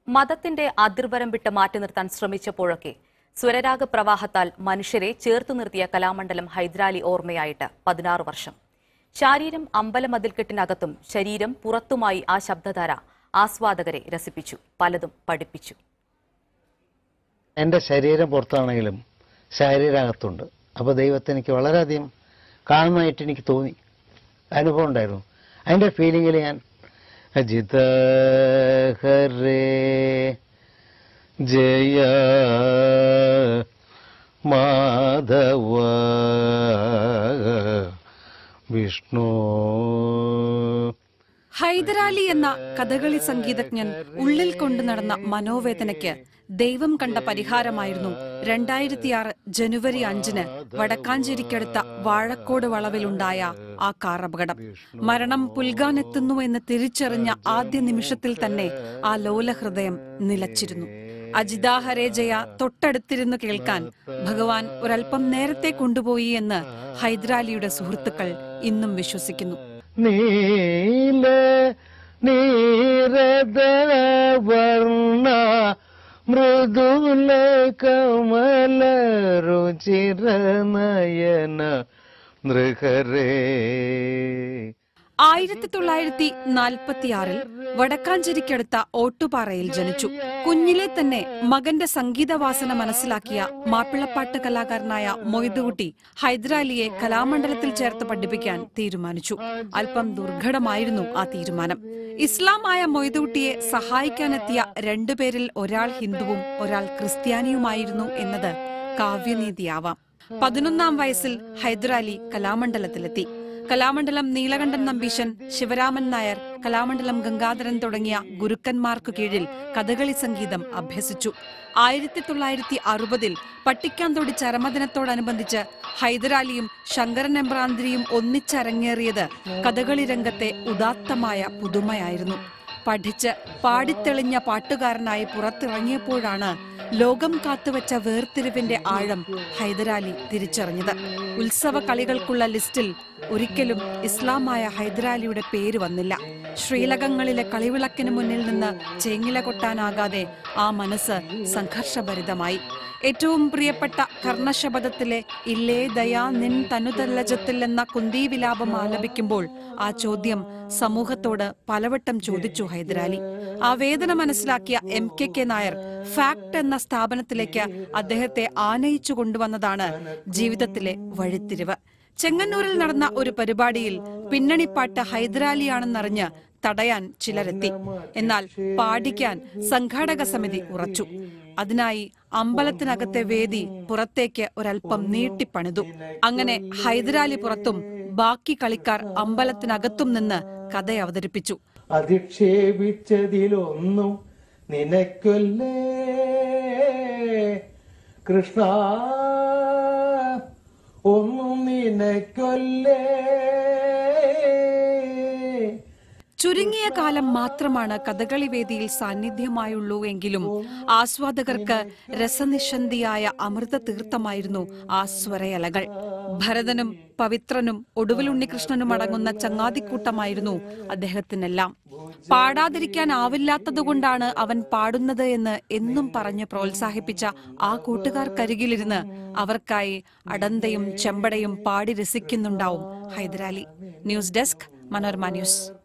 മതത്തിന്റെ അതിർവരം വിട്ട് മാറ്റി നിർത്താൻ ശ്രമിച്ചപ്പോഴൊക്കെ സ്വരരാഗ പ്രവാഹത്താൽ മനുഷ്യരെ ചേർത്തു നിർത്തിയ കലാമണ്ഡലം ഹൈദരാലി ഓർമ്മയായിട്ട് പതിനാറ് വർഷം ശാരീരം അമ്പലമതിൽക്കെട്ടിനകത്തും ശരീരം പുറത്തുമായി ആ ശബ്ദധാര ആസ്വാദകരെ രസിപ്പിച്ചു പലതും പഠിപ്പിച്ചു എൻ്റെ ശരീരം പുറത്താണെങ്കിലും ശരീരം അകത്തുണ്ട് അപ്പോൾ ദൈവത്തെ എനിക്ക് വളരെയധികം കാണുന്നതായിട്ട് എനിക്ക് തോന്നി അനുഭവം ഉണ്ടായിരുന്നു അതിൻ്റെ ഫീലിങ്ങിൽ ഞാൻ അജിത ഹരേ ജയ മാധവ വിഷ്ണു ഹൈദരാലി എന്ന കഥകളി സംഗീതജ്ഞൻ ഉള്ളിൽ കൊണ്ടു നടന്ന മനോവേദനയ്ക്ക് ദൈവം കണ്ട പരിഹാരമായിരുന്നു രണ്ടായിരത്തിയാറ് ജനുവരി അഞ്ചിന് വടക്കാഞ്ചേരിക്കടുത്ത വാഴക്കോട് വളവിലുണ്ടായ ആ കാർ അപകടം മരണം പുൽകാനെത്തുന്നു എന്ന് തിരിച്ചറിഞ്ഞ ആദ്യ നിമിഷത്തിൽ തന്നെ ആ ലോലഹൃദയം നിലച്ചിരുന്നു അജിതാ ഹരേ ജയ തൊട്ടടുത്തിരുന്ന് കേൾക്കാൻ ഭഗവാൻ ഒരൽപ്പം നേരത്തെ കൊണ്ടുപോയി എന്ന് ഹൈദരാലിയുടെ സുഹൃത്തുക്കൾ ഇന്നും വിശ്വസിക്കുന്നു നീല നീരദ വർണ്ണ മൃദുല കമല രുചിര നയന നൃഹരേ ആയിരത്തി തൊള്ളായിരത്തി നാൽപ്പത്തിയാറിൽ വടക്കാഞ്ചേരിക്കടുത്ത ഓട്ടുപാറയിൽ ജനിച്ചു കുഞ്ഞിലെ തന്നെ മകന്റെ സംഗീതവാസന മനസ്സിലാക്കിയ മാപ്പിളപ്പാട്ട് കലാകാരനായ മൊയ്തുകുട്ടി ഹൈദരാലിയെ കലാമണ്ഡലത്തിൽ ചേർത്ത് പഠിപ്പിക്കാൻ തീരുമാനിച്ചു അല്പം ദുർഘടമായിരുന്നു ആ തീരുമാനം ഇസ്ലാമായ മൊയ്തുകുട്ടിയെ സഹായിക്കാനെത്തിയ രണ്ടുപേരിൽ ഒരാൾ ഹിന്ദുവും ഒരാൾ ക്രിസ്ത്യാനിയുമായിരുന്നു എന്നത് കാവ്യനീതിയാവാം പതിനൊന്നാം വയസ്സിൽ ഹൈദരാലി കലാമണ്ഡലത്തിലെത്തി കലാമണ്ഡലം നീലകണ്ഠൻ നമ്പീശൻ ശിവരാമൻ നായർ കലാമണ്ഡലം ഗംഗാധരൻ തുടങ്ങിയ ഗുരുക്കന്മാർക്കു കീഴിൽ കഥകളി സംഗീതം അഭ്യസിച്ചു ആയിരത്തി തൊള്ളായിരത്തി അറുപതിൽ പട്ടിക്കാന്തൊടി ചരമദിനത്തോടനുബന്ധിച്ച് ഹൈദരാലിയും ശങ്കരൻ എമ്പ്രാന്തിരിയും ഒന്നിച്ചരങ്ങേറിയത് കഥകളി രംഗത്തെ ഉദാത്തമായ പുതുമയായിരുന്നു പഠിച്ച് പാടിത്തെളിഞ്ഞ പാട്ടുകാരനായി പുറത്തിറങ്ങിയപ്പോഴാണ് ലോകം കാത്തുവച്ച വേർതിരിവിന്റെ ആഴം ഹൈദരാലി തിരിച്ചറിഞ്ഞത് ഉത്സവ കളികൾക്കുള്ള ലിസ്റ്റിൽ ഒരിക്കലും ഇസ്ലാമായ ഹൈദരാലിയുടെ പേര് വന്നില്ല ശ്രീലകങ്ങളിലെ കളിവിളക്കിന് മുന്നിൽ നിന്ന് ചേങ്ങില കൊട്ടാനാകാതെ ആ മനസ്സ് സംഘർഷഭരിതമായി ഏറ്റവും പ്രിയപ്പെട്ട കർണശബദത്തിലെ ഇല്ലേ ദയാ നിൻ തനുതല്ലജത്തിൽ എന്ന കുന്തി വിലാപം ആലപിക്കുമ്പോൾ ആ ചോദ്യം സമൂഹത്തോട് പലവട്ടം ചോദിച്ചു ഹൈദരാലി ആ വേദന മനസ്സിലാക്കിയ M K K Nair FACT എന്ന സ്ഥാപനത്തിലേക്ക് അദ്ദേഹത്തെ ആനയിച്ചു കൊണ്ടുവന്നതാണ് ജീവിതത്തിലെ വഴിത്തിരിവ് ചെങ്ങന്നൂരിൽ നടന്ന ഒരു പരിപാടിയിൽ പിന്നണിപ്പാട്ട് ഹൈദരാലിയാണെന്നറിഞ്ഞ് തടയാൻ ചിലരെത്തി എന്നാൽ പാടിക്കാൻ സംഘാടക സമിതി ഉറച്ചു അതിനായി അമ്പലത്തിനകത്തെ വേദി പുറത്തേക്ക് ഒരൽപ്പം നീട്ടിപ്പണിതു അങ്ങനെ ഹൈദരാലി പുറത്തും ബാക്കി കളിക്കാർ അമ്പലത്തിനകത്തും നിന്ന് കഥ അവതരിപ്പിച്ചു അധിക്ഷേപിച്ചതിലൊന്നും നിനക്കൊല്ലേ കൃഷ്ണ ഒന്നും നിനക്കൊല്ലേ ചുരുങ്ങിയ കാലം മാത്രമാണ് കഥകളി വേദിയിൽ സാന്നിധ്യമായുള്ളൂ എങ്കിലും ആസ്വാദകർക്ക് രസനിഷന്ധിയായ അമൃത തീർത്ഥമായിരുന്നു ആ സ്വരയലകൾ ഭരതനും പവിത്രനും ഒടുവിൽ ഉണ്ണികൃഷ്ണനും അടങ്ങുന്ന ചങ്ങാതിക്കൂട്ടമായിരുന്നു അദ്ദേഹത്തിനെല്ലാം പാടാതിരിക്കാനാവില്ലാത്തതുകൊണ്ടാണ് അവൻ പാടുന്നത് എന്ന് എന്നും പറഞ്ഞ് പ്രോത്സാഹിപ്പിച്ച ആ കൂട്ടുകാർക്കരികിലിരുന്ന് അവർക്കായി അടന്തയും ചെമ്പടയും പാടി രസിക്കുന്നുണ്ടാവും Haidarali news desk Manorama news